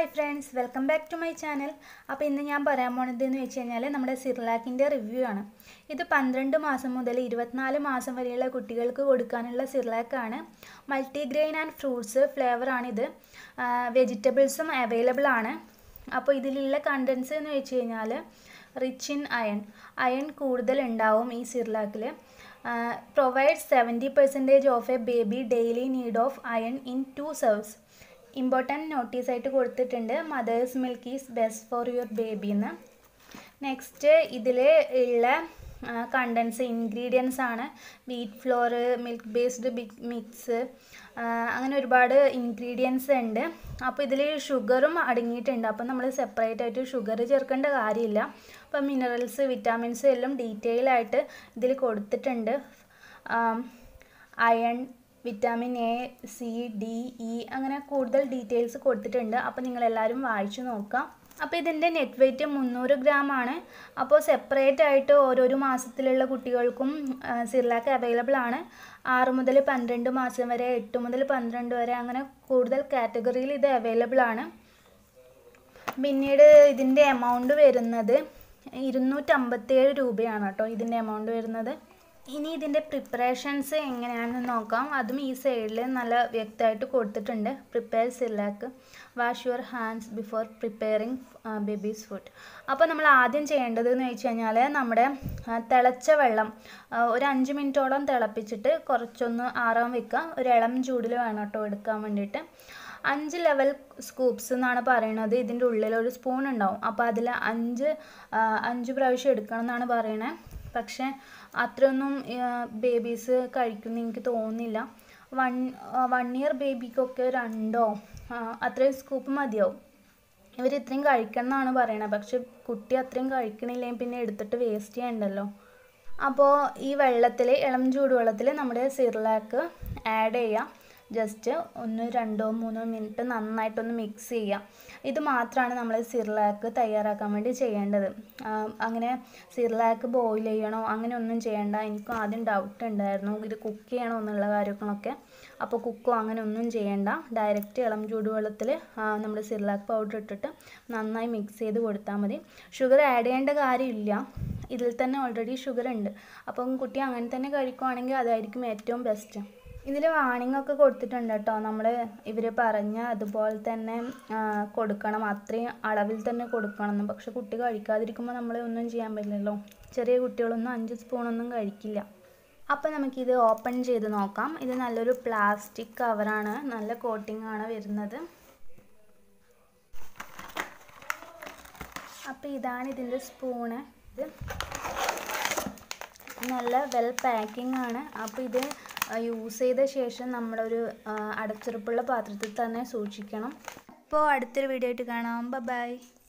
hi friends welcome back to my channel അപ്പോൾ ഇന്ന് ഞാൻ പറയാൻ പോണത് എന്ന് വെച്ച് കഴിഞ്ഞാൽ നമ്മുടെ സിർലാക്കിൻ്റെ റിവ്യൂ ആണ് ഇത് പന്ത്രണ്ട് മാസം മുതൽ ഇരുപത്തിനാല് മാസം വരെയുള്ള കുട്ടികൾക്ക് കൊടുക്കാനുള്ള സിർലാക്കാണ് മൾട്ടിഗ്രെയിൻ ആൻഡ് ഫ്രൂട്ട്സ് ഫ്ലേവറാണിത് വെജിറ്റബിൾസും അവൈലബിൾ ആണ് അപ്പോൾ ഇതിലുള്ള കണ്ടൻസ് എന്ന് വെച്ച് കഴിഞ്ഞാൽ റിച്ച് ഇൻ അയൺ അയൺ കൂടുതൽ ഉണ്ടാവും ഈ സിർലാക്കിൽ provide seventy percentage of a baby daily need of iron in two serves important നോട്ടീസായിട്ട് കൊടുത്തിട്ടുണ്ട് mother's milk is best for your baby എന്ന് നെക്സ്റ്റ് ഇതിൽ ഉള്ള കണ്ടൻസ് ഇൻഗ്രീഡിയൻസ് ആണ് wheat flour milk based big mix അങ്ങനെ ഒരുപാട് ഇൻഗ്രീഡിയൻസ് ഉണ്ട് അപ്പോൾ ഇതിൽ ഷുഗറും അടങ്ങിയിട്ടുണ്ട് അപ്പോൾ നമ്മൾ സെപ്പറേറ്റ് ആയിട്ട് ഷുഗർ ചേർക്കേണ്ട കാര്യമില്ല അപ്പോൾ മിനറൽസ് വിറ്റാമിൻസ് എല്ലാം ഡീറ്റെയിൽ ആയിട്ട് ഇതിൽ കൊടുത്തിട്ടുണ്ട് iron vitamin A C D E അങ്ങനെ കൂടുതൽ ഡീറ്റെയിൽസ് കൊടുത്തിട്ടുണ്ട് അപ്പോൾ നിങ്ങളെല്ലാവരും വായിച്ചു നോക്കാം അപ്പോൾ ഇതിൻ്റെ നെറ്റ് വെയിറ്റ് മുന്നൂറ് ഗ്രാം ആണ് അപ്പോൾ സെപ്പറേറ്റ് ആയിട്ട് ഓരോരോ മാസത്തിലുള്ള കുട്ടികൾക്കും സിർലാക്ക് അവൈലബിൾ ആണ് ആറ് മുതൽ പന്ത്രണ്ട് മാസം വരെ എട്ട് മുതൽ പന്ത്രണ്ട് വരെ അങ്ങനെ കൂടുതൽ കാറ്റഗറിയിൽ ഇത് അവൈലബിൾ ആണ് പിന്നീട് ഇതിൻ്റെ എമൗണ്ട് വരുന്നത് ഇരുന്നൂറ്റമ്പത്തേഴ് രൂപയാണ് കേട്ടോ ഇതിൻ്റെ എമൗണ്ട് വരുന്നത് ഇനി ഇതിൻ്റെ പ്രിപ്പറേഷൻസ് എങ്ങനെയാണെന്ന് നോക്കാം അതും ഈ സൈഡിൽ നല്ല വ്യക്തമായിട്ട് കൊടുത്തിട്ടുണ്ട് prepare Cerelac wash your hands before preparing baby's food അപ്പോൾ നമ്മൾ ആദ്യം ചെയ്യേണ്ടത് എന്ന് വെച്ച് കഴിഞ്ഞാൽ നമ്മുടെ തിളച്ച വെള്ളം ഒരു അഞ്ച് മിനിറ്റോളം തിളപ്പിച്ചിട്ട് കുറച്ചൊന്ന് ആറാൻ വെക്കുക ഒരു ഇളം ചൂടിൽ വേണം കേട്ടോ എടുക്കാൻ വേണ്ടിയിട്ട് അഞ്ച് ലെവൽ സ്കൂപ്സ് എന്നാണ് പറയുന്നത് ഇതിൻ്റെ ഉള്ളിൽ ഒരു സ്പൂൺ ഉണ്ടാവും അപ്പോൾ അതിൽ അഞ്ച് അഞ്ച് പ്രാവശ്യം എടുക്കണം എന്നാണ് പറയണത് പക്ഷേ അത്രയൊന്നും ബേബീസ് കഴിക്കുന്ന എനിക്ക് തോന്നുന്നില്ല വൺ വൺ ഇയർ ബേബിക്കൊക്കെ രണ്ടോ അത്രയും സ്കൂപ്പ് മതിയാവും ഇവർ ഇത്രയും കഴിക്കണം എന്നാണ് പറയണത് പക്ഷെ കുട്ടി അത്രയും കഴിക്കണില്ലെങ്കിൽ പിന്നെ എടുത്തിട്ട് വേസ്റ്റ് ചെയ്യണ്ടല്ലോ അപ്പോൾ ഈ വെള്ളത്തിൽ ഇളം ചൂടുവെള്ളത്തിൽ നമ്മുടെ സിർലാക്ക് ആഡ് ചെയ്യാം ജസ്റ്റ് ഒന്ന് രണ്ടോ മൂന്നോ മിനിറ്റ് നന്നായിട്ടൊന്ന് മിക്സ് ചെയ്യാം ഇത് മാത്രമാണ് നമ്മൾ സിർലാക്ക് തയ്യാറാക്കാൻ വേണ്ടി ചെയ്യേണ്ടത് അങ്ങനെ സിർലാക്ക് ബോയിൽ ചെയ്യണോ അങ്ങനെ ഒന്നും ചെയ്യേണ്ട എനിക്കും ആദ്യം ഡൗട്ട് ഉണ്ടായിരുന്നു ഇത് കുക്ക് ചെയ്യണോ എന്നുള്ള കാര്യങ്ങളൊക്കെ അപ്പോൾ കുക്കോ അങ്ങനെ ഒന്നും ചെയ്യേണ്ട ഡയറക്റ്റ് ഇളം ചൂടുവെള്ളത്തിൽ നമ്മൾ സിർലാക്ക് പൗഡർ ഇട്ടിട്ട് നന്നായി മിക്സ് ചെയ്ത് കൊടുത്താൽ മതി ഷുഗർ ആഡ് ചെയ്യേണ്ട കാര്യമില്ല ഇതിൽ തന്നെ ഓൾറെഡി ഷുഗർ ഉണ്ട് അപ്പം കുട്ടി അങ്ങനെ തന്നെ കഴിക്കുവാണെങ്കിൽ അതായിരിക്കും ഏറ്റവും ബെസ്റ്റ് ഇതിൽ വാണിംഗ് ഒക്കെ കൊടുത്തിട്ടുണ്ട് കേട്ടോ നമ്മൾ ഇവർ പറഞ്ഞ അതുപോലെ തന്നെ കൊടുക്കണം അത്രയും അളവിൽ തന്നെ കൊടുക്കണം എന്ന് പക്ഷെ കുട്ടി കഴിക്കാതിരിക്കുമ്പോൾ നമ്മൾ ഒന്നും ചെയ്യാൻ പറ്റില്ലല്ലോ ചെറിയ കുട്ടികളൊന്നും അഞ്ച് സ്പൂണൊന്നും കഴിക്കില്ല അപ്പോൾ നമുക്കിത് ഓപ്പൺ ചെയ്ത് നോക്കാം ഇത് നല്ലൊരു പ്ലാസ്റ്റിക് കവറാണ് നല്ല കോട്ടിംഗ് ആണ് വരുന്നത് അപ്പോൾ ഇതാണ് ഇതിൻ്റെ സ്പൂണ് ഇത് നല്ല വെൽ പാക്കിംഗ് ആണ് അപ്പോൾ ഇത് യൂസ് ചെയ്ത ശേഷം നമ്മളൊരു അടച്ചുറപ്പുള്ള പാത്രത്തിൽ തന്നെ സൂക്ഷിക്കണം അപ്പോൾ അടുത്തൊരു വീഡിയോ ആയിട്ട് കാണാം ബൈ